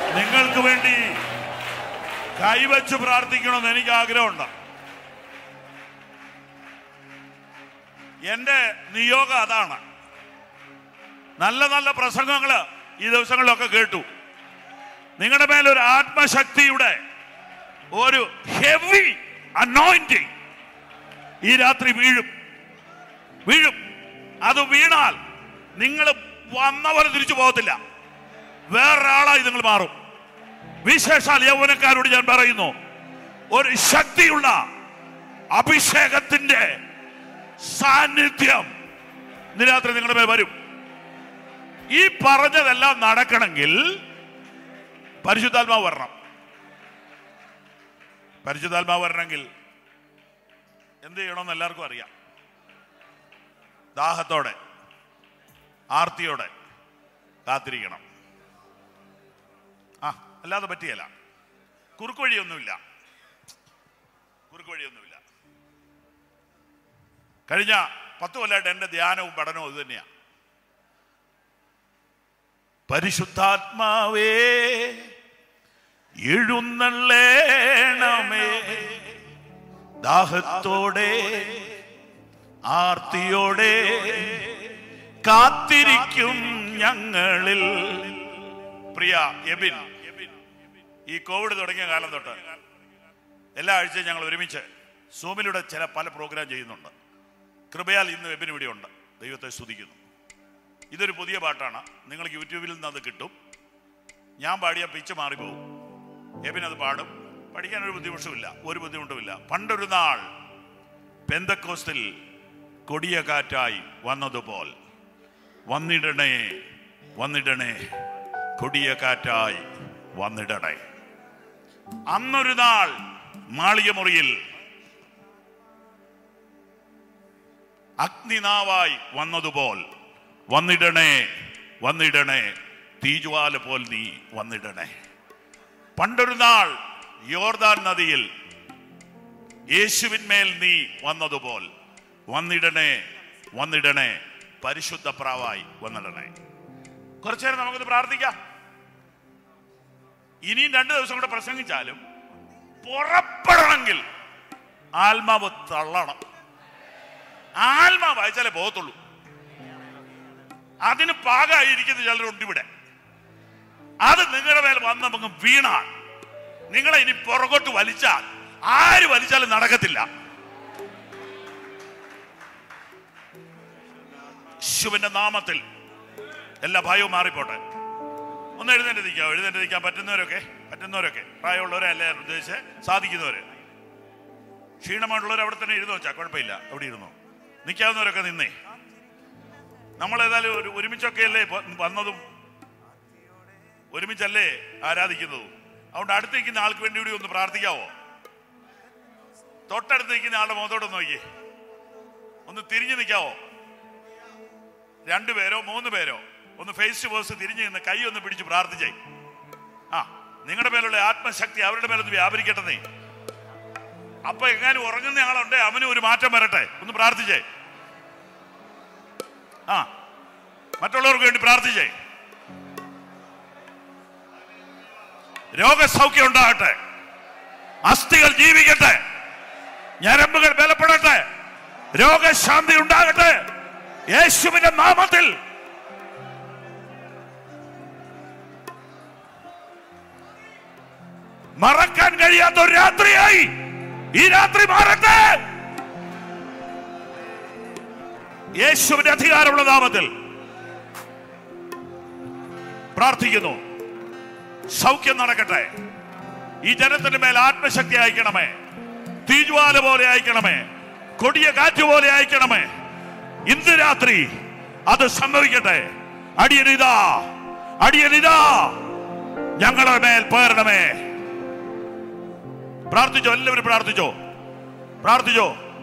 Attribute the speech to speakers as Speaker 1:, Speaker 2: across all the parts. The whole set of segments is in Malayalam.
Speaker 1: നിങ്ങൾക്ക് വേണ്ടി കൈവച്ച് പ്രാർത്ഥിക്കണമെന്ന് എനിക്ക് ആഗ്രഹമുണ്ട് എന്റെ നിയോഗം അതാണ് നല്ല നല്ല പ്രസംഗങ്ങൾ ഈ ദിവസങ്ങളിലൊക്കെ കേട്ടു നിങ്ങളുടെ മേലൊരു ആത്മശക്തിയുടെ ഒരു ഹെവി അനോയിന്റിങ് ഈ രാത്രി വീഴും വീഴും അത് വീണാൽ നിങ്ങൾ വന്ന പോലെ തിരിച്ചു പോകത്തില്ല വേറൊരാളായി നിങ്ങൾ മാറും വിശേഷാൽ യൗവനക്കാരോട് ഞാൻ പറയുന്നു ഒരു ശക്തിയുള്ള അഭിഷേകത്തിന്റെ സാന്നിധ്യം ഇന്ന് രാത്രി നിങ്ങളുടെ മേൽ വരും ഈ പറഞ്ഞതെല്ലാം നടക്കണമെങ്കിൽ പരിശുദ്ധാത്മാവ് വരണം പരിശുദ്ധാത്മാവ് വരണമെങ്കിൽ എന്ത് ചെയ്യണമെന്ന് എല്ലാവർക്കും അറിയാം ദാഹത്തോടെ ആർത്തിയോടെ കാത്തിരിക്കണം ആ അല്ലാതെ പറ്റിയല്ല കുറുക്ക് വഴിയൊന്നുമില്ല കുറുക്ക് വഴിയൊന്നുമില്ല കഴിഞ്ഞ പത്ത് കൊല്ലമായിട്ട് എൻ്റെ ധ്യാനവും പഠനവും ഇത് തന്നെയാണ് പരിശുദ്ധാത്മാവേ എഴുന്നള്ളേണമേ ദാഹത്തോടെ ആർത്തിയോടെ കാത്തിരിക്കും ഞങ്ങളിൽ പ്രിയ എബിൻ ഈ കോവിഡ് തുടങ്ങിയ കാലം തൊട്ട് എല്ലാ ആഴ്ചയും ഞങ്ങൾ ഒരുമിച്ച് സൂമിലൂടെ ചില പല പ്രോഗ്രാം ചെയ്യുന്നുണ്ട് കൃപയാൽ ഇന്ന് എബിൻ ഇവിടെ ഉണ്ട് ദൈവത്തെ സ്തുതിക്കുന്നു ഇതൊരു പുതിയ പാട്ടാണ് നിങ്ങൾക്ക് യൂട്യൂബിൽ നിന്ന് അത് കിട്ടും ഞാൻ പാടിയ പിച്ച് മാറിപ്പോകും എബിൻ അത് പാടും പഠിക്കാൻ ഒരു ബുദ്ധിമുട്ടുമില്ല ഒരു ബുദ്ധിമുട്ടുമില്ല പണ്ടൊരു നാൾ പെന്തക്കോസ്തിൽ കൊടിയ കാറ്റായി വന്നതുപോൽ വന്നിടണേ വന്നിടണേ കൊടിയ കാറ്റായി വന്നിടണേ അന്നൊരു നാൾ മാളിക മുറിയിൽ അഗ്നിനാവായി വന്നതുപോൽ വന്നിടണേ വന്നിടണേ തീജ്വാല പോൽ നീ വന്നിടണേ പണ്ടൊരു നാൾ യോർദാൻ നദിയിൽ യേശുവിന്മേൽ നീ വന്നതുപോൽ വന്നിടണേ വന്നിടണേ പരിശുദ്ധ പ്രാവായി വന്നിടണേ കുറച്ചു നേരം നമുക്കത് പ്രാർത്ഥിക്കാം ഇനിയും രണ്ടു ദിവസം കൂടെ പ്രസംഗിച്ചാലും പുറപ്പെടണമെങ്കിൽ ആത്മാവ് തള്ളണം ആത്മാവ് അയച്ചാലേ പോകത്തുള്ളൂ അതിന് പാകമായിരിക്കുന്ന ചിലരുണ്ട് ഇവിടെ അത് നിങ്ങളുടെ മേൽ വന്ന് നമുക്ക് വീണാൽ നിങ്ങളെ ഇനി പുറകോട്ട് വലിച്ചാൽ ആര് വലിച്ചാലും നടക്കത്തില്ല ശിവന്റെ നാമത്തിൽ എല്ലാ ഭയവും മാറിപ്പോട്ടെ ഒന്ന് എഴുന്നേറ്റ് നിൽക്കാം എഴുന്നേറ്റ് നിൽക്കാൻ പറ്റുന്നവരൊക്കെ പറ്റുന്നവരൊക്കെ പ്രായമുള്ളവരെ അല്ലേ ഞാൻ ഉദ്ദേശിച്ച് സാധിക്കുന്നവര് ക്ഷീണമായിട്ടുള്ളവർ അവിടെ തന്നെ ഇരുന്നോ വെച്ചാ കുഴപ്പമില്ല അവിടെ ഇരുന്നോ നിൽക്കാവുന്നവരൊക്കെ നിന്നേ നമ്മൾ ഏതായാലും ഒരു ഒരുമിച്ചൊക്കെ അല്ലേ വന്നതും ഒരുമിച്ചല്ലേ ആരാധിക്കുന്നതും അതുകൊണ്ട് അടുത്ത് നിൽക്കുന്ന ആൾക്ക് വേണ്ടി കൂടി ഒന്ന് പ്രാർത്ഥിക്കാവോ തൊട്ടടുത്ത് നിൽക്കുന്ന ആളുടെ മുഖത്തോട്ട് നോക്കിയേ ഒന്ന് തിരിഞ്ഞു നിൽക്കാവോ രണ്ടുപേരോ മൂന്ന് പേരോ ഒന്ന് ഫേസ് ടു ഫേസ് തിരിഞ്ഞു നിന്ന് കൈ ഒന്ന് പിടിച്ച് പ്രാർത്ഥിച്ചേ ആ നിങ്ങളുടെ മേലുള്ള ആത്മശക്തി അവരുടെ മേലൊന്ന് വ്യാപരിക്കട്ടെ അപ്പൊ എങ്ങാനും ഉറങ്ങുന്ന ആളുണ്ട് അവനും ഒരു മാറ്റം വരട്ടെ ഒന്ന് പ്രാർത്ഥിച്ചേ ആ മറ്റുള്ളവർക്ക് വേണ്ടി പ്രാർത്ഥിച്ചേ രോഗസൗഖ്യം ഉണ്ടാകട്ടെ അസ്ഥികൾ ജീവിക്കട്ടെ ഞരമ്പുകൾ ബലപ്പെടട്ടെ രോഗശാന്തി ഉണ്ടാകട്ടെ യേശുവിന്റെ നാമത്തിൽ മറക്കാൻ കഴിയാത്ത ഒരു രാത്രിയായി ഈ രാത്രി മാറട്ടെ യേശുവിന്റെ അധികാരമുള്ള നാമത്തിൽ പ്രാർത്ഥിക്കുന്നു സൗഖ്യം നടക്കട്ടെ ഈ ജനത്തിന്റെ മേൽ ആത്മശക്തി അയക്കണമേ തീജ്വാല പോലെ അയക്കണമേ കൊടിയ കാറ്റ് പോലെ അയക്കണമേ ഇന്ന് രാത്രി അത് സംഭവിക്കട്ടെ അടിയനിതാ അടിയനിതാ ഞങ്ങളുടെ മേൽ പേരണമേ പ്രാർത്ഥിച്ചോ എല്ലാവരും പ്രാർത്ഥിച്ചോ പ്രാർത്ഥിച്ചോ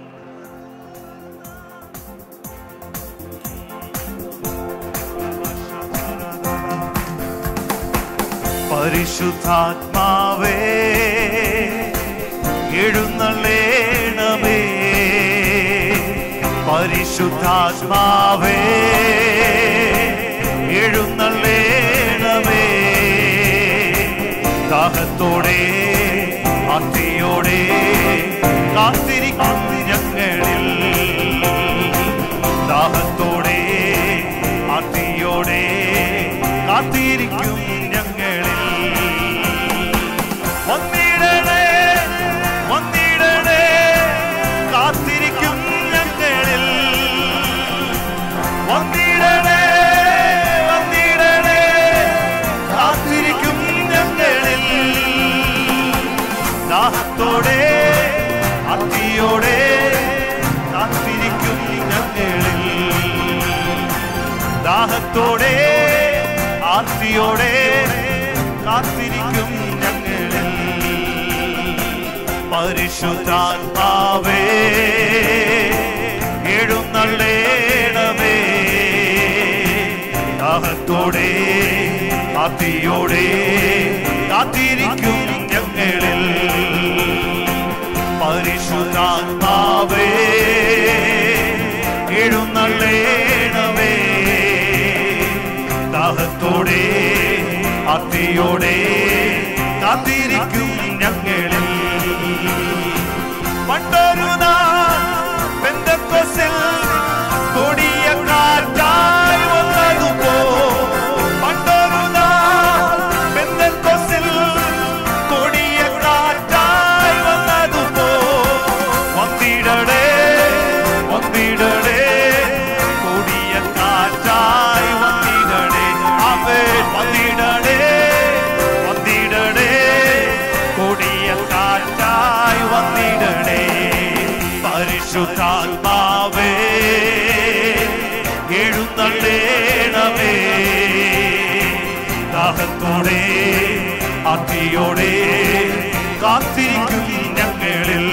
Speaker 2: പരിശുദ്ധാത്മാവേ എഴുന്നള്ളേണമേ പരിശുദ്ധാത്മാവേ എഴുന്നള്ളേണമേ ദാഹത്തോടെ അത്തിയോടെ കാത്തിരിക്കും ഞങ്ങളിൽ ദാഹത്തോടെ അത്തിയോടെ കാത്തിരിക്കും ഞങ്ങളിൽ വന്നിടണേ വന്നിടണേ കാത്തിരിക്കും ഞങ്ങളിൽ വന്നിടണേ വന്നിടണേ കാത്തിരിക്കും ഞങ്ങളിൽ ദാഹത്തോടെ അത്തിയോടെ കാത്തിരിക്കും ഞങ്ങളിൽ ദാഹത്തോടെ ആർത്തിയോടെ കാത്തിരിക്കും ഞങ്ങളിൽ പരിശുദ്ധാത്മാവേ എഴുന്നള്ളേണമേ ദാഹത്തോടെ ആർത്തിയോടെ കാത്തിരിക്കും ഞങ്ങളിൽ പരിശുദ്ധാത്മാവേ എഴുന്നള്ളേണമേ ദാഹത്തോടെ അത്തിയോടെ കാത്തിരിക്കും ഞങ്ങളിൽ പണ്ടൊരു നാൾ പെന്തക്കോസ്തിൽ കൊടിയ കാറ്റായി വന്നതുപോ പണ്ടൊരു നാൾ പെന്തക്കോസ്തിൽ കൊടിയ കാറ്റായി വന്നതുപോ വന്നിടണേ വന്നിടണേ കൊടിയ കാറ്റായി വന്നിടണേ അവൻ വന്നിടണേ വന്നിടണേ കൊടിയ കാറ്റായി വന്നിടണേ പരിശുദ്ധാത്മാവേ എഴുന്നള്ളേണമേ ദാഹത്തോടെ അത്തിയോടെ കാത്തിരിക്കും ഞങ്ങളിൽ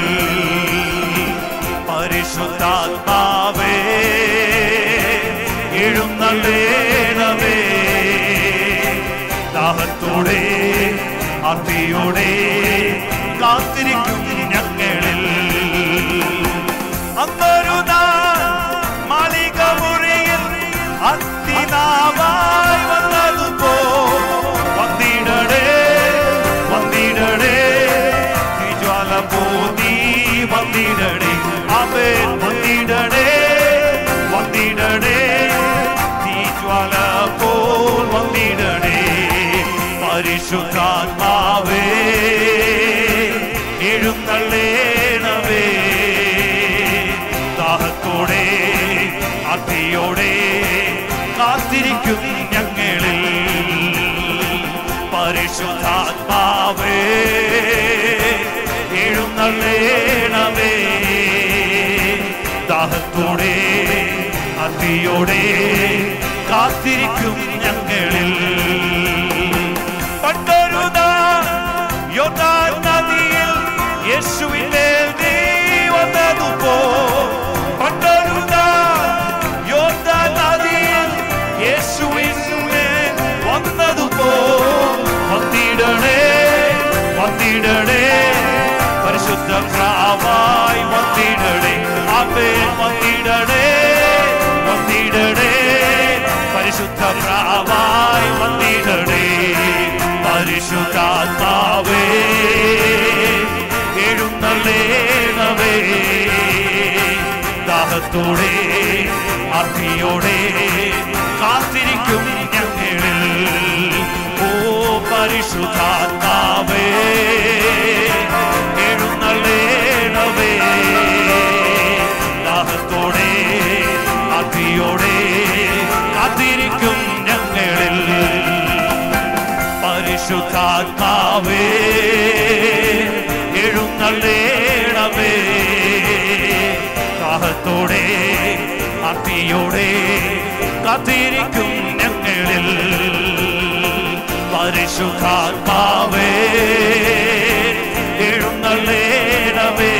Speaker 2: പരിശുദ്ധാത്മാവേ എഴുന്നള്ളേണമേ ദാഹത്തോടെ അത്തിയോടെ കാത്തിരിക്കും ഞങ്ങളിൽ അന്നൊരു നാൾ മാളിക മുറിയിൽ അത്തിനാവായി വന്നതുപോ വന്നിടണേ വന്നിടണേ തിജ്വാല പോതി വന്നിടണേ അവൻ വന്നിടണേ വന്നിടണേ തീജ്വാല പോൽ വന്നിടണേ പരിശുദ്ധാത്മാവേ എഴുന്നള്ളേണമേ ദാഹത്തോടെ അത്തിയോടെ കാത്തിരിക്കും ഞങ്ങളിൽ പരിശുദ്ധാത്മാവേ എഴുന്നള്ളേണമേ ദാഹത്തോടെ അത്തിയോടെ കാത്തിരിക്കും ഞങ്ങളിൽ പണ്ടൊരു നാൾ യോർദാൻ നദിയിൽ യേശുവിന്റെ നീ വന്നതുപോ പണ്ടൊരു നാൾ യോർദാൻ നദിയിൽ യേശുവിന്റെ വന്നതുപോ വന്നിടണേ വന്നിടണേ പരിശുദ്ധ പ്രാവായി വന്നിടണേ അവേ വന്നിടണേ വന്നിടണേ പരിശുദ്ധ പ്രാവായി വന്നിടണേ പരിശുദ്ധാത്മാവേ എഴുന്നള്ളേണമേ ദാഹത്തോടെ അർത്തിയോടെ കാത്തിരിക്കും ഞങ്ങളിൽ ഓ പരിശുദ്ധാത്മാവേ എഴുന്നള്ളേണമേ ദാഹത്തോടെ അർത്തിയോടെ കാത്തിരിക്കും ഞങ്ങളിൽ പരിശുദ്ധാത്മാവേ എഴുന്നള്ളേണമേ ദാഹത്തോടെ അത്തിയോടെ കാത്തിരിക്കും ഞങ്ങളിൽ പരിശുദ്ധാത്മാവേ എഴുന്നള്ളേണമേ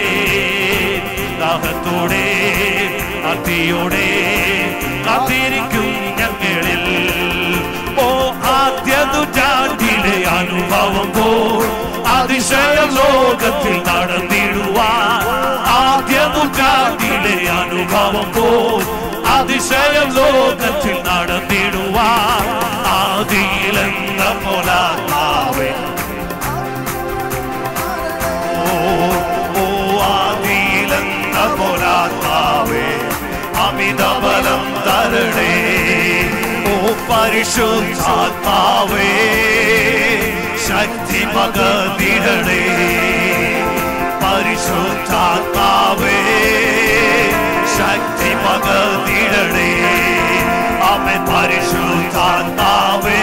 Speaker 2: ദാഹത്തോടെ അത്തിയോടെ കാത്തിരിക്കും ഞങ്ങളിൽ ഓ ആദ്യതു ജാതിയിലെ അനുഭവം പോൽ അതിശയം ലോകത്തിൽ നടന്നിടുവാൻ ആദ്യതു ജാതിയിലെ അനുഭവം പോൽ അതിശയം ലോകത്തിൽ നടന്നിടുവാൻ ആദിയിലെന്ന പോലാത്മാവേ പരിശുദ്ധാത്മാവേ ശക്തി പകർന്നിടണേ പരിശുദ്ധാത്മാവേ ശക്തി പകർന്നിടണേ അവൻ പരിശുദ്ധാത്മാവേ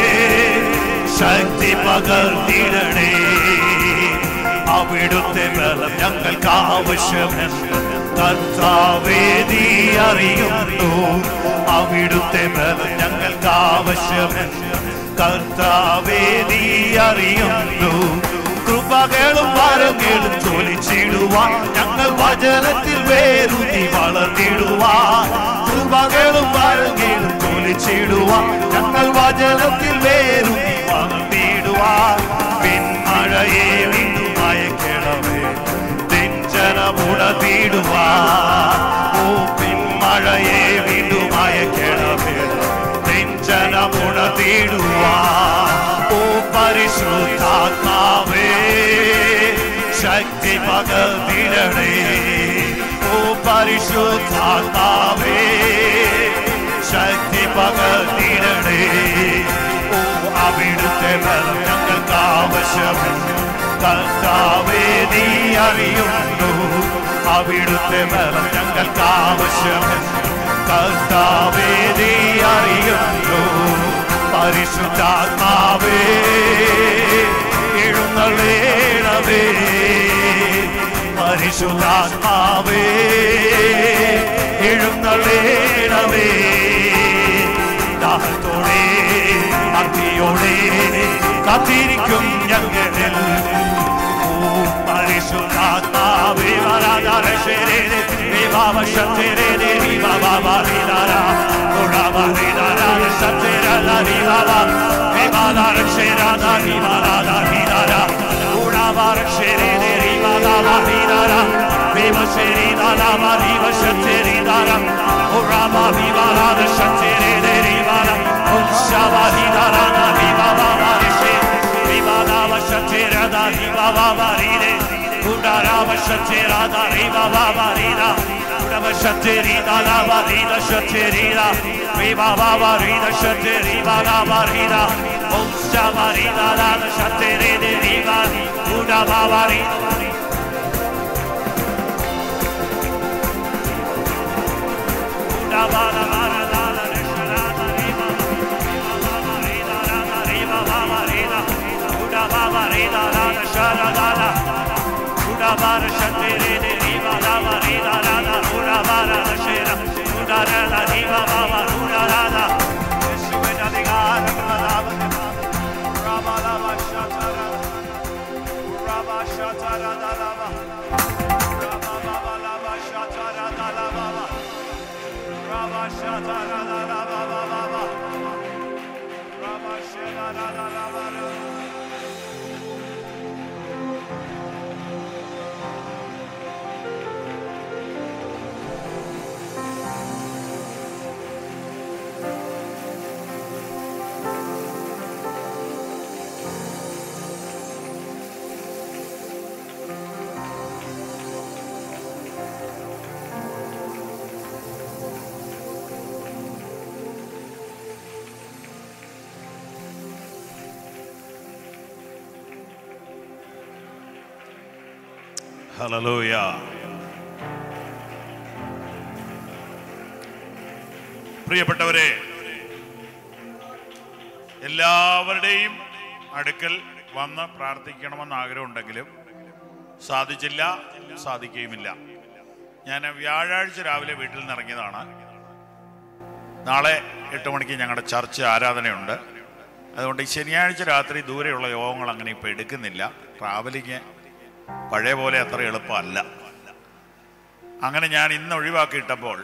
Speaker 2: ശക്തി പകർന്നിടണേ അവിടുത്തെ ബലം ഞങ്ങൾക്ക് ആവശ്യമെന്ന് കർത്താവേ നീ അറിയുന്നു അവിടുത്തെ ബലം ഞങ്ങൾക്ക് ആവശ്യമെന്ന് കർത്താവേ നീ അറിയുന്നു കൃപകളും വരങ്ങളും ചൊലിച്ചിടുവാൻ ഞങ്ങൾ വചനത്തിൽ വേരുതി വളർന്നിടുവാൻ കൃപകളും വരങ്ങളും ചൊലിച്ചിടുവാൻ ഞങ്ങൾ വചനത്തിൽ വേരുതി വളർന്നിടുവാൻ പിന്മഴയെ വീണ്ടും അയക്കണമേ നെഞ്ചനമുണർന്നിടുവാൻ ഓ പിന്മഴയെ വീണ്ടും അയക്കണമേ നെഞ്ചനമുണർന്നിടുവാൻ ഓ പരിശുദ്ധാത്മാവേ ശക്തി പകർന്നിടണേ ഓ പരിശുദ്ധാത്മാവേ ശക്തി പകർന്നിടണേ ഓ അവിടുത്തെ ബലം ഞങ്ങൾക്ക് ആവശ്യമുണ്ട് കർത്താവേ നീ അറിയുന്നു അവിടുത്തെ ബലം ഞങ്ങൾക്ക് ആവശ്യമുണ്ട് കർത്താവേ നീ അറിയുന്നു പരിശുദ്ധാത്മാവേ എഴുന്നള്ളേണമേ പരിശുദ്ധാത്മാവേ എഴുന്നള്ളേണമേ ദാഹത്തോടെ അഗ്നിയോടെ കാത്തിരിക്കും ഞങ്ങളിൽ ഓ പരിശുദ്ധാത്മാവേ വരാതാരശരേ വിഭാവശരേ വിഭാവാരിതാര ഉടാവാരിതാര സത്യരാധാരിഭാവ വിഭാതാരക്ഷരാധ വിഭാരാധാരിതാര ഉടാവാരക്ഷരേ വിഭാവാരിതാര വിവശരീതാരാമ വിവശരീതാര ഉടാവ വിഭാരാധ സത്യരേ വിഭാര ഉത്സവാരിതാരാന വിഭാവാരിഷേ വിഭാവാശരദാ വിഭാവാരിരേ ഉടാരാവശരദാ വിഭാവാരിതാ Shatterida la varida shatterida Viva va varida shatterida la varida Om shavarida la shatterida riva Una va varida Una va la vara la la resharada riva Viva va varida la la riva va varida Una va varida la la sharada la Una vara shatterida riva la varida la la Una vara la shera Una la la riva va va una la la യേശുവിൻ അധികാരം Rama lava shatara Rama shatara da lava Rama baba lava shatara da lava Rama shatara da lava baba Rama shatara da lava
Speaker 1: ഹലലൂയ പ്രിയപ്പെട്ടവരെ എല്ലാവരുടെയും അടുക്കൽ വന്ന് പ്രാർത്ഥിക്കണമെന്ന് ആഗ്രഹമുണ്ടെങ്കിലും സാധിച്ചില്ല സാധിക്കുകയുമില്ല ഞാൻ വ്യാഴാഴ്ച രാവിലെ വീട്ടിൽ നിന്ന് ഇറങ്ങിയതാണ് നാളെ എട്ട് മണിക്ക് ഞങ്ങളുടെ ചർച്ച് ആരാധനയുണ്ട് അതുകൊണ്ട് ഈ ശനിയാഴ്ച രാത്രി ദൂരെയുള്ള യോഗങ്ങൾ അങ്ങനെ ഇപ്പോൾ എടുക്കുന്നില്ല ട്രാവലിങ് പഴയ പോലെ അത്ര എളുപ്പമല്ല അങ്ങനെ ഞാൻ ഇന്ന് ഒഴിവാക്കിയിട്ടപ്പോൾ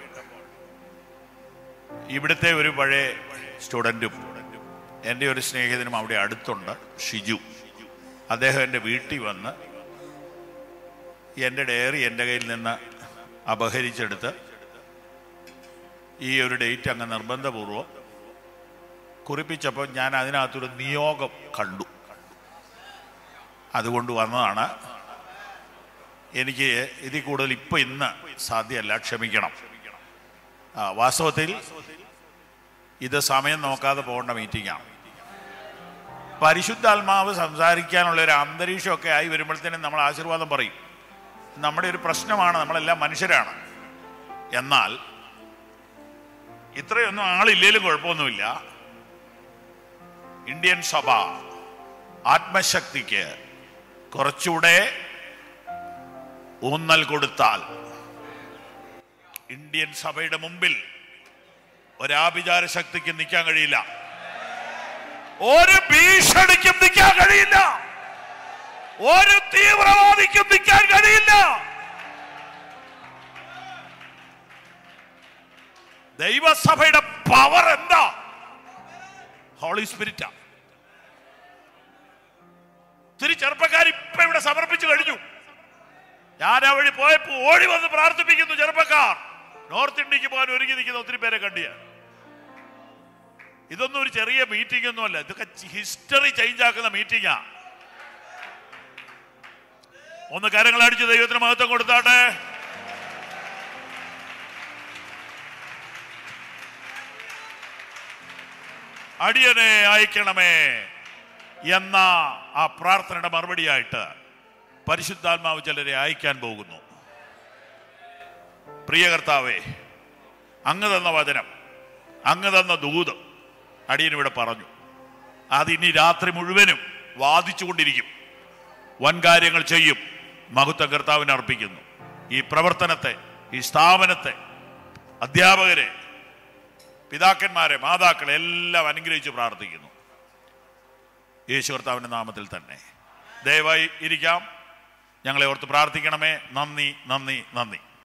Speaker 1: ഇവിടുത്തെ ഒരു പഴയ സ്റ്റുഡൻറ്റും എൻ്റെ ഒരു സ്നേഹിതനും അവിടെ അടുത്തുണ്ട് ഷിജു അദ്ദേഹം എൻ്റെ വീട്ടിൽ വന്ന് എൻ്റെ ഡയറി എൻ്റെ കയ്യിൽ നിന്ന് അപഹരിച്ചെടുത്ത് ഈ ഒരു ഡേറ്റ് അങ്ങ് നിർബന്ധപൂർവം കുറിപ്പിച്ചപ്പോൾ ഞാൻ അതിനകത്തൊരു നിയോഗം കണ്ടു അതുകൊണ്ട് വന്നതാണ് എനിക്ക് ഇതിൽ കൂടുതൽ ഇപ്പം ഇന്ന് സാധ്യമല്ല ക്ഷമിക്കണം ആ, വാസ്തവത്തിൽ ഇത് സമയം നോക്കാതെ പോകേണ്ട മീറ്റിംഗാണ് പരിശുദ്ധാത്മാവ് സംസാരിക്കാനുള്ള ഒരു അന്തരീക്ഷമൊക്കെ ആയി വരുമ്പോഴത്തേനും നമ്മൾ ആശീർവാദം പറയും നമ്മുടെ ഒരു പ്രശ്നമാണ് നമ്മളെല്ലാം മനുഷ്യരാണ് എന്നാൽ ഇത്രയൊന്നും ആളില്ലേലും കുഴപ്പമൊന്നുമില്ല ഇന്ത്യൻ സഭ ആത്മശക്തിക്ക് കുറച്ചുകൂടെ ഊന്നൽ കൊടുത്താൽ ഇന്ത്യൻ സഭയുടെ മുമ്പിൽ ഒരാഭിചാര ശക്തിക്ക് നിൽക്കാൻ കഴിയില്ല ഒരു ഭീഷണിക്കും നിൽക്കാൻ കഴിയില്ല ഒരു തീവ്രവാദിക്കും നിൽക്കാൻ കഴിയില്ല ദൈവസഭയുടെ പവർ എന്താ ഹോളി സ്പിരിറ്റാ ഒത്തിരി ചെറുപ്പക്കാർ ഇപ്പൊ ഇവിടെ സമർപ്പിച്ചു കഴിഞ്ഞു ഞാൻ ആ വഴി പോയപ്പോ ഓടി വന്ന് പ്രാർത്ഥിപ്പിക്കുന്നു ചെറുപ്പക്കാർ നോർത്ത് ഇന്ത്യക്ക് പോകാൻ ഒരുങ്ങി നിൽക്കുന്ന ഒത്തിരി പേരെ കണ്ടിയ ഇതൊന്നും ഒരു ചെറിയ മീറ്റിംഗ് ഒന്നുമല്ല ഇതൊക്കെ ഹിസ്റ്ററി ചേഞ്ച് ആക്കുന്ന മീറ്റിംഗാ ഒന്ന് കരങ്ങൾ അടിച്ച് ദൈവത്തിന് മഹത്വം കൊടുത്താട്ടെ അടിയനെ അയക്കണമേ എന്ന ആ പ്രാർത്ഥനയുടെ മറുപടിയായിട്ട് പരിശുദ്ധാത്മാവ് ചിലരെ അയക്കാൻ പോകുന്നു പ്രിയ കർത്താവേ അങ്ങ് തന്ന വചനം അങ്ങ് തന്ന ദൂത് അടിയനിവിടെ പറഞ്ഞു അതിനി രാത്രി മുഴുവനും വാദിച്ചുകൊണ്ടിരിക്കും വൻകാര്യങ്ങൾ ചെയ്യും മഹത്വം കർത്താവിനെ അർപ്പിക്കുന്നു ഈ പ്രവർത്തനത്തെ ഈ സ്ഥാപനത്തെ അധ്യാപകരെ പിതാക്കന്മാരെ മാതാക്കളെ എല്ലാം അനുഗ്രഹിച്ച് പ്രാർത്ഥിക്കുന്നു യേശു കർത്താവിൻ്റെ നാമത്തിൽ തന്നെ ദയവായി ഇരിക്കാം ഞങ്ങളെ ഓർത്ത് പ്രാർത്ഥിക്കണമേ നന്ദി നന്ദി നന്ദി